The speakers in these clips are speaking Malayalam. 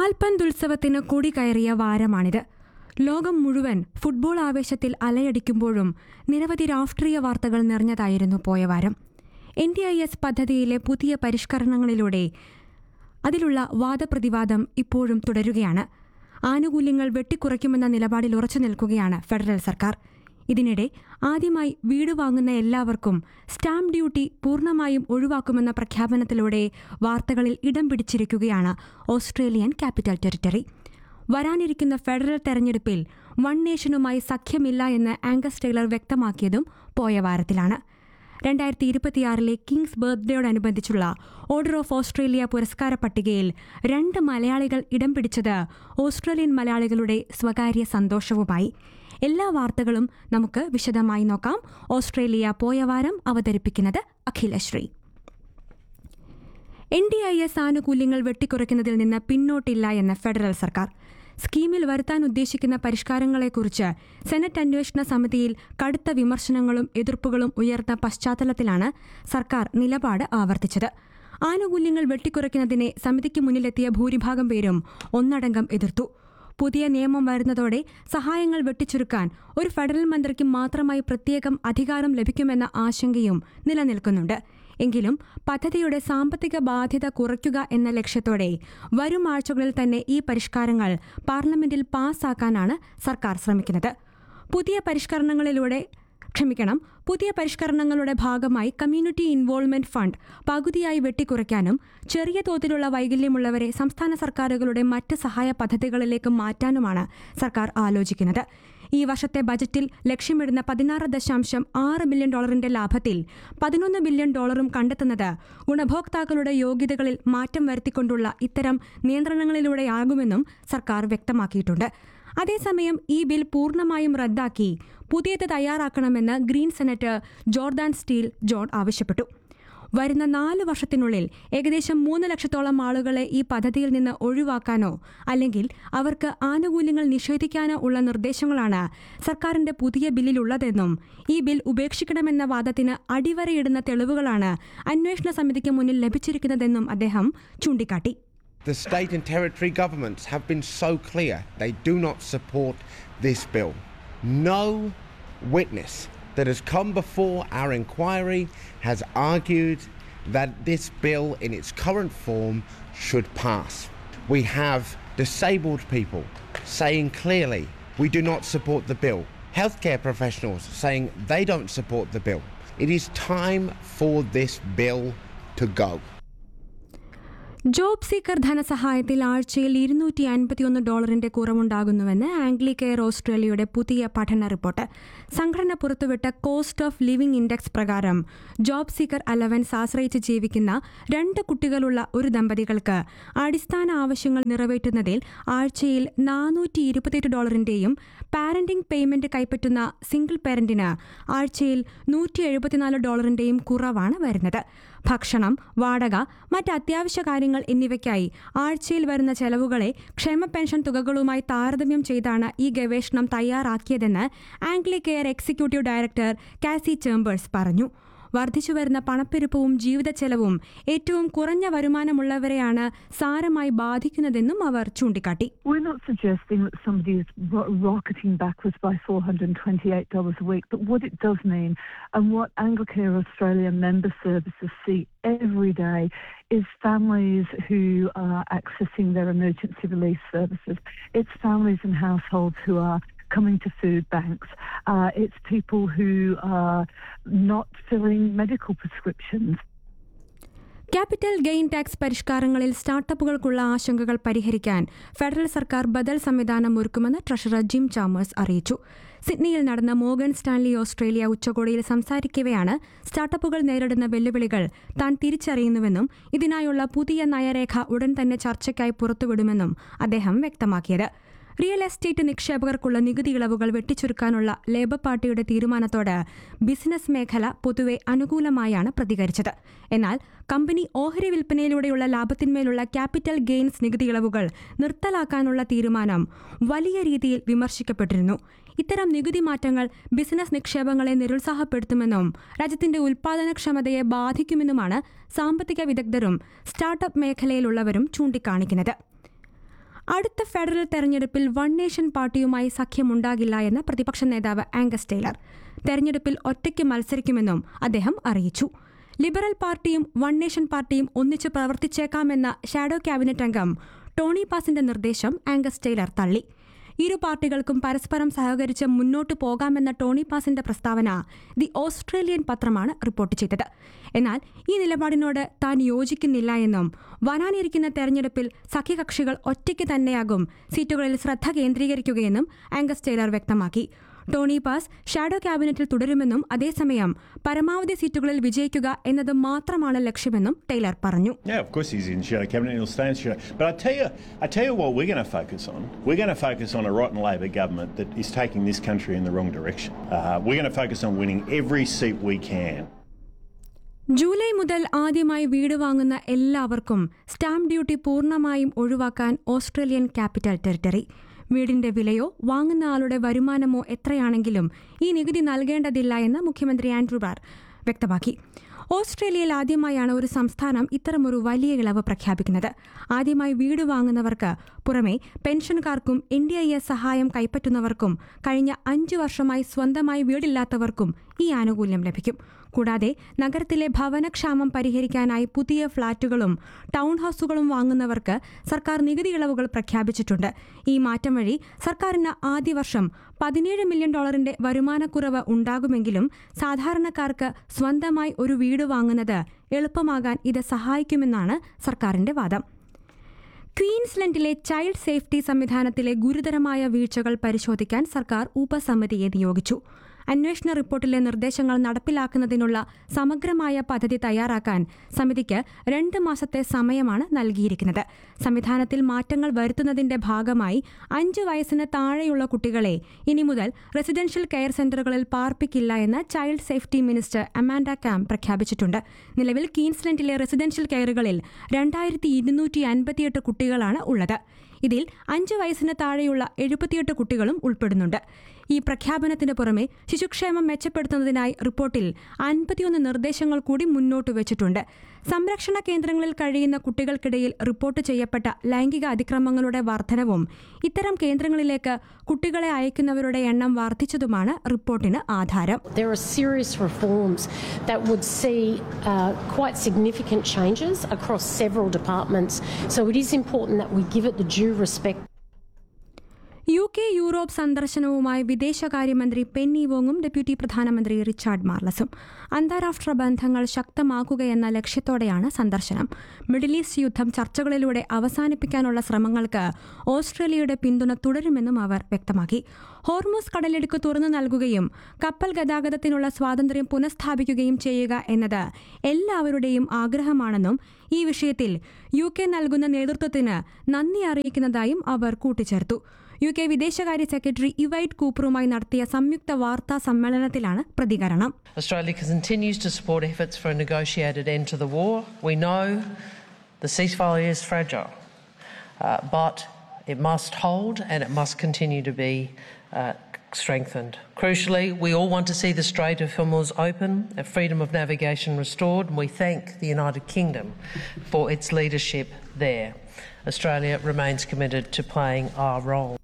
കാൽപന്തുത്സവത്തിന് കൊടി കയറിയ വാരമാണിത് ലോകം മുഴുവൻ ഫുട്ബോൾ ആവേശത്തിൽ അലയടിക്കുമ്പോഴും നിരവധി രാഷ്ട്രീയ വാർത്തകൾ നിറഞ്ഞതായിരുന്നു പോയ വാരം എൻ ഡി ഐ എസ് പദ്ധതിയിലെ പുതിയ പരിഷ്കരണങ്ങളിലൂടെ അതിലുള്ള വാദപ്രതിവാദം ഇപ്പോഴും തുടരുകയാണ് ആനുകൂല്യങ്ങൾ വെട്ടിക്കുറയ്ക്കുമെന്ന നിലപാടിൽ ഉറച്ചു നിൽക്കുകയാണ് ഫെഡറൽ സർക്കാർ ഇതിനിടെ ആദ്യമായി വീട് വാങ്ങുന്ന എല്ലാവർക്കും സ്റ്റാമ്പ് ഡ്യൂട്ടി പൂർണ്ണമായും ഒഴിവാക്കുമെന്ന പ്രഖ്യാപനത്തിലൂടെ വാർത്തകളിൽ ഇടം പിടിച്ചിരിക്കുകയാണ് ഓസ്ട്രേലിയൻ ക്യാപിറ്റൽ ടെറിട്ടറി വരാനിരിക്കുന്ന ഫെഡറൽ തെരഞ്ഞെടുപ്പിൽ വൺ നേഷനുമായി സഖ്യമില്ല എന്ന് ആംഗസ് ടൈലർ വ്യക്തമാക്കിയതും പോയ വാരത്തിലാണ് രണ്ടായിരത്തി ഇരുപത്തിയാറിലെ കിങ്സ് ബർത്ത്ഡേയോടനുബന്ധിച്ചുള്ള ഓർഡർ ഓഫ് ഓസ്ട്രേലിയ പുരസ്കാര പട്ടികയിൽ രണ്ട് മലയാളികൾ ഇടം പിടിച്ചത് ഓസ്ട്രേലിയൻ മലയാളികളുടെ സ്വകാര്യ സന്തോഷവുമായി എല്ലാ വാർത്തകളും നമുക്ക് വിശദമായി നോക്കാം ഓസ്ട്രേലിയ പോയ വാരം അവതരിപ്പിക്കുന്നത് Akhilashree N D I S ആനുകൂല്യങ്ങൾ വെട്ടിക്കുറയ്ക്കുന്നതിൽ നിന്ന് പിന്നോട്ടില്ല എന്ന് ഫെഡറൽ സർക്കാർ സ്കീമിൽ വരുത്താൻ ഉദ്ദേശിക്കുന്ന പരിഷ്കാരങ്ങളെക്കുറിച്ച് സെനറ്റ് അന്വേഷണ സമിതിയിൽ കടുത്ത വിമർശനങ്ങളും എതിർപ്പുകളും ഉയർന്ന പശ്ചാത്തലത്തിലാണ് സർക്കാർ നിലപാട് ആവർത്തിച്ചത് ആനുകൂല്യങ്ങൾ വെട്ടിക്കുറയ്ക്കുന്നതിനെ സമിതിക്ക് മുന്നിലെത്തിയ ഭൂരിഭാഗം പേരും ഒന്നടങ്കം എതിർത്തു പുതിയ നിയമം വരുന്നതോടെ സഹായങ്ങൾ വെട്ടിച്ചുരുക്കാൻ ഒരു ഫെഡറൽ മന്ത്രിക്ക് മാത്രമായി പ്രത്യേകം അധികാരം ലഭിക്കുമെന്ന ആശങ്കയും നിലനിൽക്കുന്നുണ്ട് എങ്കിലും പദ്ധതിയുടെ സാമ്പത്തിക ബാധ്യത കുറയ്ക്കുക എന്ന ലക്ഷ്യത്തോടെ വരും ആഴ്ചകളിൽ തന്നെ ഈ പരിഷ്കാരങ്ങൾ പാർലമെന്റിൽ പാസാക്കാനാണ് സർക്കാർ ശ്രമിക്കുന്നത് പുതിയ പരിഷ്കരണങ്ങളിലൂടെ ക്ഷമിക്കണം പുതിയ പരിഷ്കരണങ്ങളുടെ ഭാഗമായി കമ്മ്യൂണിറ്റി ഇൻവോൾവ്മെന്റ് ഫണ്ട് പകുതിയായി വെട്ടിക്കുറയ്ക്കാനും ചെറിയ തോതിലുള്ള വൈകല്യമുള്ളവരെ സംസ്ഥാന സർക്കാരുകളുടെ മറ്റ് സഹായ പദ്ധതികളിലേക്ക് മാറ്റാനുമാണ് സർക്കാർ ആലോചിക്കുന്നത് ഈ വർഷത്തെ ബജറ്റിൽ ലക്ഷ്യമിടുന്ന പതിനാറ് ദശാംശം ആറ് ബില്യൺ ഡോളറിന്റെ ലാഭത്തിൽ പതിനൊന്ന് ബില്യൺ ഡോളറും കണ്ടെത്തുന്നത് ഗുണഭോക്താക്കളുടെ യോഗ്യതകളിൽ മാറ്റം വരുത്തിക്കൊണ്ടുള്ള ഇത്തരം നിയന്ത്രണങ്ങളിലൂടെയാകുമെന്നും സർക്കാർ വ്യക്തമാക്കിയിട്ടുണ്ട് അതേസമയം ഈ ബിൽ പൂർണ്ണമായും റദ്ദാക്കി പുതിയത് തയ്യാറാക്കണമെന്ന് green senator Jordan Steele John ആവശ്യപ്പെട്ടു വരുന്ന നാല് വർഷത്തിനുള്ളിൽ ഏകദേശം മൂന്ന് ലക്ഷത്തോളം ആളുകളെ ഈ പദ്ധതിയിൽ നിന്ന് ഒഴിവാക്കാനോ അല്ലെങ്കിൽ അവർക്ക് ആനുകൂല്യങ്ങൾ നിഷേധിക്കാനോ ഉള്ള നിർദ്ദേശങ്ങളാണ് സർക്കാരിന്റെ പുതിയ ബില്ലിലുള്ളതെന്നും ഈ ബിൽ ഉപേക്ഷിക്കണമെന്ന വാദത്തിന് അടിവരയിടുന്ന തെളിവുകളാണ് അന്വേഷണ സമിതിക്ക് മുന്നിൽ ലഭിച്ചിരിക്കുന്നതെന്നും അദ്ദേഹം ചൂണ്ടിക്കാട്ടി The state and territory governments have been so clear they do not support this bill. No witness that has come before our inquiry has argued that this bill in its current form should pass. We have disabled people saying clearly we do not support the bill. Healthcare professionals saying they don't support the bill. It is time for this bill to go. Job seeker ധനസഹായത്തിൽ ആഴ്ചയിൽ ഇരുന്നൂറ്റി അൻപത്തിയൊന്ന് ഡോളറിന്റെ കുറവുണ്ടാകുന്നുവെന്ന് ആംഗ്ലി കെയർ ഓസ്ട്രേലിയയുടെ പുതിയ പഠന റിപ്പോർട്ട് സംഘടന പുറത്തുവിട്ട കോസ്റ്റ് ഓഫ് ലിവിംഗ് ഇൻഡെക്സ് പ്രകാരം ജോബ് സീക്കർ അലവൻസ് ആശ്രയിച്ച് ജീവിക്കുന്ന രണ്ട് കുട്ടികളുള്ള ഒരു ദമ്പതികൾക്ക് അടിസ്ഥാന ആവശ്യങ്ങൾ നിറവേറ്റുന്നതിൽ ആഴ്ചയിൽ നാനൂറ്റി ഇരുപത്തിയെട്ട് ഡോളറിന്റെയും പാരന്റിംഗ് പേയ്മെന്റ് കൈപ്പറ്റുന്ന സിംഗിൾ പാരന്റിന് ആഴ്ചയിൽ നൂറ്റി എഴുപത്തിനാല് ഡോളറിന്റെയും കുറവാണ് വരുന്നത് ഭക്ഷണം വാടക മറ്റ് അത്യാവശ്യ കാര്യങ്ങൾ എന്നിവയ്ക്കായി ആഴ്ചയിൽ വരുന്ന ചെലവുകളെ ക്ഷേമ പെൻഷൻ തുകകളുമായി താരതമ്യം ചെയ്താണ് ഈ ഗവേഷണം തയ്യാറാക്കിയതെന്ന് Anglicare executive director Cassie Chambers പറഞ്ഞു വർദ്ധിച്ചുവരുന്ന പണപ്പെരുപ്പവും ജീവിത ചെലവും ഏറ്റവും കുറഞ്ഞ വരുമാനമുള്ളവരെയാണ് സാരമായി ബാധിക്കുന്നതെന്നും അവർ ചൂണ്ടിക്കാട്ടി We're not suggesting that somebody is ro- rocketing backwards by $428 a week, but what it does mean, and what Anglicare Australia member services see every day, is families who are accessing their emergency relief services. It's families and households who are coming to food banks. Uh, it's people who are not filling medical prescriptions. Capital gain tax പരിഷ്കാരങ്ങളിൽ സ്റ്റാർട്ടപ്പുകൾക്കുള്ള ആശങ്കകൾ പരിഹരിക്കാൻ ഫെഡറൽ സർക്കാർ ബദൽ സംവിധാനം ഒരുക്കുമെന്ന് ട്രഷറർ ജിം ചാമേഴ്സ് അറിയിച്ചു സിഡ്നിയിൽ നടന്ന മോഗൻ സ്റ്റാൻലി ഓസ്ട്രേലിയ ഉച്ചകോടിയിൽ സംസാരിക്കവെയാണ് സ്റ്റാർട്ടപ്പുകൾ നേരിടുന്ന വെല്ലുവിളികൾ താൻ തിരിച്ചറിയുന്നുവെന്നും ഇതിനായുള്ള പുതിയ നയരേഖ ഉടൻ തന്നെ ചർച്ചയ്ക്കായി പുറത്തുവിടുമെന്നും അദ്ദേഹം വ്യക്തമാക്കിയത് റിയൽ എസ്റ്റേറ്റ് നിക്ഷേപകർക്കുള്ള നികുതി ഇളവുകൾ വെട്ടിച്ചുരുക്കാനുള്ള ലേബർ പാർട്ടിയുടെ തീരുമാനത്തോട് ബിസിനസ് മേഖല പൊതുവെ അനുകൂലമായാണ് പ്രതികരിച്ചത് എന്നാൽ കമ്പനി ഓഹരി വിൽപ്പനയിലൂടെയുള്ള ലാഭത്തിന്മേലുള്ള ക്യാപിറ്റൽ ഗെയിൻസ് നികുതി ഇളവുകൾ നിർത്തലാക്കാനുള്ള തീരുമാനം വലിയ രീതിയിൽ വിമർശിക്കപ്പെട്ടിരുന്നു ഇത്തരം നികുതി മാറ്റങ്ങൾ ബിസിനസ് നിക്ഷേപങ്ങളെ നിരുത്സാഹപ്പെടുത്തുമെന്നും രാജ്യത്തിന്റെ ഉൽപാദനക്ഷമതയെ ബാധിക്കുമെന്നുമാണ് സാമ്പത്തിക വിദഗ്ധരും സ്റ്റാർട്ടപ്പ് മേഖലയിലുള്ളവരും ചൂണ്ടിക്കാണിക്കുന്നത് അടുത്ത ഫെഡറൽ തെരഞ്ഞെടുപ്പിൽ വൺ നേഷൻ പാർട്ടിയുമായി സഖ്യമുണ്ടാകില്ല എന്ന് പ്രതിപക്ഷ നേതാവ് ആംഗസ് ടൈലർ തെരഞ്ഞെടുപ്പിൽ ഒറ്റയ്ക്ക് മത്സരിക്കുമെന്നും അദ്ദേഹം അറിയിച്ചു ലിബറൽ പാർട്ടിയും വൺ നേഷൻ പാർട്ടിയും ഒന്നിച്ച് പ്രവർത്തിച്ചേക്കാമെന്ന ഷാഡോ ക്യാബിനറ്റ് അംഗം ടോണി പാസിന്റെ നിർദ്ദേശം ആംഗസ് ടൈലർ തള്ളി ഇരു പാർട്ടികൾക്കും പരസ്പരം സഹകരിച്ച് മുന്നോട്ടു പോകാമെന്ന ടോണി പാസിന്റെ പ്രസ്താവന ദി ഓസ്ട്രേലിയൻ പത്രമാണ് റിപ്പോർട്ട് ചെയ്തത് എന്നാൽ ഈ നിലപാടിനോട് താൻ യോജിക്കുന്നില്ല എന്നും വരാനിരിക്കുന്ന തെരഞ്ഞെടുപ്പിൽ സഖ്യകക്ഷികൾ ഒറ്റയ്ക്ക് തന്നെയാകും സീറ്റുകളിൽ ശ്രദ്ധ കേന്ദ്രീകരിക്കുകയെന്നും ആംഗസ് ടൈലർ വ്യക്തമാക്കി ടോണി പാസ് ഷാഡോ ക്യാബിനറ്റിൽ തുടരുമെന്നും അതേസമയം പരമാവധി സീറ്റുകളിൽ വിജയിക്കുക എന്നത് മാത്രമാണ് ലക്ഷ്യമെന്നും ടൈലർ പറഞ്ഞു Yeah, of course he's in shadow cabinet and he'll stay in shadow. But I tell you, I tell you what we're going to focus on. We're going to focus on a rotten Labor government that is taking this country in the wrong direction. Uh, we're going to focus on winning every seat we can. July മുതൽ ആദ്യമായി വീട് വാങ്ങുന്ന എല്ലാവർക്കും സ്റ്റാമ്പ് ഡ്യൂട്ടി പൂർണ്ണമായും ഒഴിവാക്കാൻ ഓസ്ട്രേലിയൻ ക്യാപിറ്റൽ ടെറിട്ടറി വീടിന്റെ വിലയോ വാങ്ങുന്ന ആളുടെ വരുമാനമോ എത്രയാണെങ്കിലും ഈ നികുതി നൽകേണ്ടതില്ല എന്ന് മുഖ്യമന്ത്രി ആൻഡ്രൂ ബാർ വ്യക്തമാക്കി ഓസ്ട്രേലിയയിൽ ആദ്യമായാണ് ഒരു സംസ്ഥാനം ഇത്തരമൊരു വലിയ ഇളവ് പ്രഖ്യാപിക്കുന്നത് ആദ്യമായി വീട് വാങ്ങുന്നവർക്ക് പുറമെ പെൻഷൻകാർക്കും എൻ ഡി ഐ എസ് സഹായം കൈപ്പറ്റുന്നവർക്കും കഴിഞ്ഞ അഞ്ചു വർഷമായി സ്വന്തമായി വീടില്ലാത്തവർക്കും ഈ ആനുകൂല്യം ലഭിക്കും കൂടാതെ നഗരത്തിലെ ഭവനക്ഷാമം പരിഹരിക്കാനായി പുതിയ ഫ്ളാറ്റുകളും ടൗൺ ഹൌസുകളും വാങ്ങുന്നവർക്ക് സർക്കാർ നികുതി ഇളവുകൾ പ്രഖ്യാപിച്ചിട്ടുണ്ട് ഈ മാറ്റം വഴി സർക്കാരിന് ആദ്യ വർഷം പതിനേഴ് മില്യൺ ഡോളറിന്റെ വരുമാനക്കുറവ് ഉണ്ടാകുമെങ്കിലും സാധാരണക്കാർക്ക് സ്വന്തമായി ഒരു വീട് വാങ്ങുന്നത് എളുപ്പമാകാൻ ഇത് സഹായിക്കുമെന്നാണ് സർക്കാരിന്റെ വാദം ക്വീൻസ്ലൻഡിലെ ചൈൽഡ് സേഫ്റ്റി സംവിധാനത്തിലെ ഗുരുതരമായ വീഴ്ചകൾ പരിശോധിക്കാൻ സർക്കാർ ഉപസമിതിയെ നിയോഗിച്ചു അന്വേഷണ റിപ്പോർട്ടിലെ നിർദ്ദേശങ്ങൾ നടപ്പിലാക്കുന്നതിനുള്ള സമഗ്രമായ പദ്ധതി തയ്യാറാക്കാൻ സമിതിക്ക് രണ്ട് മാസത്തെ സമയമാണ് നൽകിയിരിക്കുന്നത് സംവിധാനത്തിൽ മാറ്റങ്ങൾ വരുത്തുന്നതിന്റെ ഭാഗമായി അഞ്ച് വയസ്സിന് താഴെയുള്ള കുട്ടികളെ ഇനി മുതൽ റെസിഡൻഷ്യൽ കെയർ സെന്ററുകളിൽ പാർപ്പിക്കില്ല എന്ന് child safety minister Amanda Camm പ്രഖ്യാപിച്ചിട്ടുണ്ട് നിലവിൽ ക്വീൻസ്ലൻഡിലെ റെസിഡൻഷ്യൽ കെയറുകളിൽ രണ്ടായിരത്തി ഇരുന്നൂറ്റി അൻപത്തിയെട്ട് കുട്ടികളാണ് ഉള്ളത് ഇതിൽ അഞ്ച് വയസ്സിന് താഴെയുള്ള എഴുപത്തിയെട്ട് കുട്ടികളും ഉൾപ്പെടുന്നുണ്ട് ഈ പ്രഖ്യാപനത്തിന് പുറമെ ശിശുക്ഷേമം മെച്ചപ്പെടുത്തുന്നതിനായി റിപ്പോർട്ടിൽ അൻപത്തിയൊന്ന് നിർദ്ദേശങ്ങൾ കൂടി മുന്നോട്ട് വെച്ചിട്ടുണ്ട് സംരക്ഷണ കേന്ദ്രങ്ങളിൽ കഴിയുന്ന കുട്ടികൾക്കിടയിൽ റിപ്പോർട്ട് ചെയ്യപ്പെട്ട ലൈംഗിക അതിക്രമങ്ങളുടെ വർധനവും ഇത്തരം കേന്ദ്രങ്ങളിലേക്ക് കുട്ടികളെ അയക്കുന്നവരുടെ എണ്ണം വർദ്ധിച്ചതുമാണ് റിപ്പോർട്ടിന് ആധാരം There are serious reforms that would see uh, quite significant changes across several departments. So it is important that we give it the due respect. U K Europe സന്ദർശനവുമായി വിദേശകാര്യമന്ത്രി പെന്നി വോങ്ങും ഡെപ്യൂട്ടി പ്രധാനമന്ത്രി റിച്ചാർഡ് മാർലസും അന്താരാഷ്ട്ര ബന്ധങ്ങൾ ശക്തമാക്കുകയെന്ന ലക്ഷ്യത്തോടെയാണ് സന്ദർശനം മിഡിൽ ഈസ്റ്റ് യുദ്ധം ചർച്ചകളിലൂടെ അവസാനിപ്പിക്കാനുള്ള ശ്രമങ്ങൾക്ക് ഓസ്ട്രേലിയയുടെ പിന്തുണ തുടരുമെന്നും അവർ വ്യക്തമാക്കി ഹോർമൂസ് കടലിടുക്ക് തുറന്നു നൽകുകയും കപ്പൽ ഗതാഗതത്തിനുള്ള സ്വാതന്ത്ര്യം പുനഃസ്ഥാപിക്കുകയും ചെയ്യുക എന്നത് എല്ലാവരുടെയും ആഗ്രഹമാണെന്നും ഈ വിഷയത്തിൽ യു കെ നൽകുന്ന നേതൃത്വത്തിന് നന്ദി അറിയിക്കുന്നതായും അവർ കൂട്ടിച്ചേർത്തു യു കെ വിദേശകാര്യ സെക്രട്ടറി ഇവൈറ്റ് കൂപ്പറുമായി നടത്തിയ സംയുക്ത വാർത്താ സമ്മേളനത്തിലാണ് പ്രതികരണം Australia continues to support efforts for a negotiated end to the war. We know the ceasefire is fragile, uh, but it must hold and it must continue to be uh, strengthened. Crucially, we all want to see the Strait of Hormuz open and freedom of navigation restored, and we thank the United Kingdom for its leadership there. Australia remains committed to playing our role.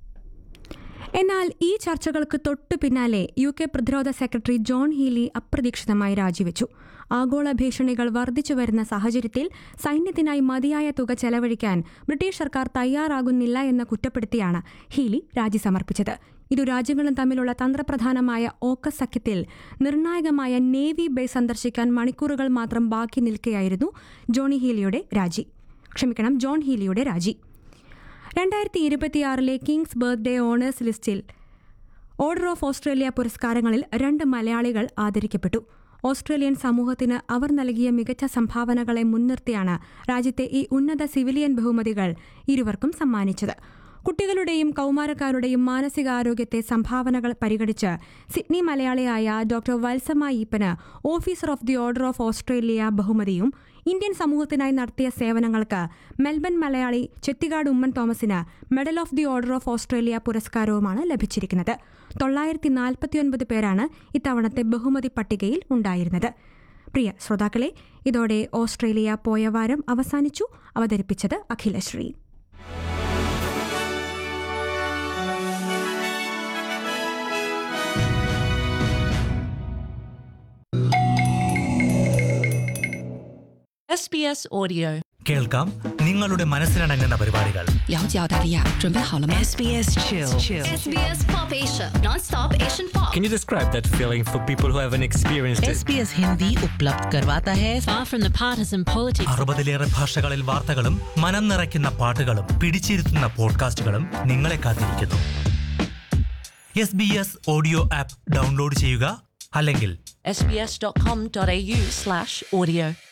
എന്നാൽ ഈ ചർച്ചകൾക്ക് തൊട്ടു പിന്നാലെ യു കെ പ്രതിരോധ സെക്രട്ടറി ജോൺ ഹീലി അപ്രതീക്ഷിതമായി രാജിവെച്ചു ആഗോള ഭീഷണികൾ വർദ്ധിച്ചു വരുന്ന സാഹചര്യത്തിൽ സൈന്യത്തിനായി മതിയായ തുക ചെലവഴിക്കാൻ ബ്രിട്ടീഷ് സർക്കാർ തയ്യാറാകുന്നില്ല എന്ന് കുറ്റപ്പെടുത്തിയാണ് ഹീലി രാജി സമർപ്പിച്ചത് ഇരു രാജ്യങ്ങളും തമ്മിലുള്ള തന്ത്രപ്രധാനമായ ഓക്കസ് സഖ്യത്തിൽ നിർണായകമായ നേവി ബേസ് സന്ദർശിക്കാൻ മണിക്കൂറുകൾ മാത്രം ബാക്കി നിൽക്കെയായിരുന്നു ജോണി ഹീലിയുടെ രാജി ക്ഷമിക്കണം ജോൺ ഹീലിയുടെ രാജി രണ്ടായിരത്തി ഇരുപത്തിയാറിലെ കിങ്സ് ബർത്ത്ഡേ ഓണേഴ്സ് ലിസ്റ്റിൽ ഓർഡർ ഓഫ് ഓസ്ട്രേലിയ പുരസ്കാരങ്ങളിൽ രണ്ട് മലയാളികൾ ആദരിക്കപ്പെട്ടു ഓസ്ട്രേലിയൻ സമൂഹത്തിന് അവർ നൽകിയ മികച്ച സംഭാവനകളെ മുൻനിർത്തിയാണ് രാജ്യത്തെ ഈ ഉന്നത സിവിലിയൻ ബഹുമതികൾ ഇരുവർക്കും സമ്മാനിച്ചത് കുട്ടികളുടെയും കൗമാരക്കാരുടെയും മാനസികാരോഗ്യത്തെ സംഭാവനകൾ പരിഗണിച്ച് സിഡ്നി മലയാളിയായ ഡോക്ടർ വത്സമ ഈപ്പന് officer of the order of Australia ബഹുമതിയും ഇന്ത്യൻ സമൂഹത്തിനായി നടത്തിയ സേവനങ്ങൾക്ക് മെൽബൺ മലയാളി ചെത്തികാട് ഉമ്മൻ തോമസിന് medal of the order of Australia പുരസ്കാരവുമാണ് ലഭിച്ചിരിക്കുന്നത് തൊള്ളായിരത്തി നാൽപ്പത്തിയൊൻപത് പേരാണ് ഇത്തവണത്തെ ബഹുമതി പട്ടികയിൽ ഉണ്ടായിരുന്നത് പ്രിയ ശ്രോതാക്കളെ ഇതോടെ ഓസ്ട്രേലിയ പോയ വാരം അവസാനിച്ചു അവതരിപ്പിച്ചത് അഖിലശ്രീ SBS Audio. കേൾക്കാം നിങ്ങളുടെ മനസ്സിനടങ്ങുന്ന പരിപാടികൾ 了解澳大利亚，准备好了吗 SBS Chill. SBS Pop Asia, non-stop Asian pop. Can you describe that feeling for people who haven't experienced it? SBS Hindi उपलब्ध करवाता है Far from the partisan politics. അറുപതിലേറെ ഭാഷകളിൽ വാർത്തകളും മനം നിറയ്ക്കുന്ന പാട്ടുകളും പിടിച്ചിരുത്തുന്ന പോഡ്കാസ്റ്റുകളും നിങ്ങളെ കാത്തിരിക്കുന്നു S B S audio app download ചെയ്യുക അല്ലെങ്കിൽ sbs.com.au slash audio.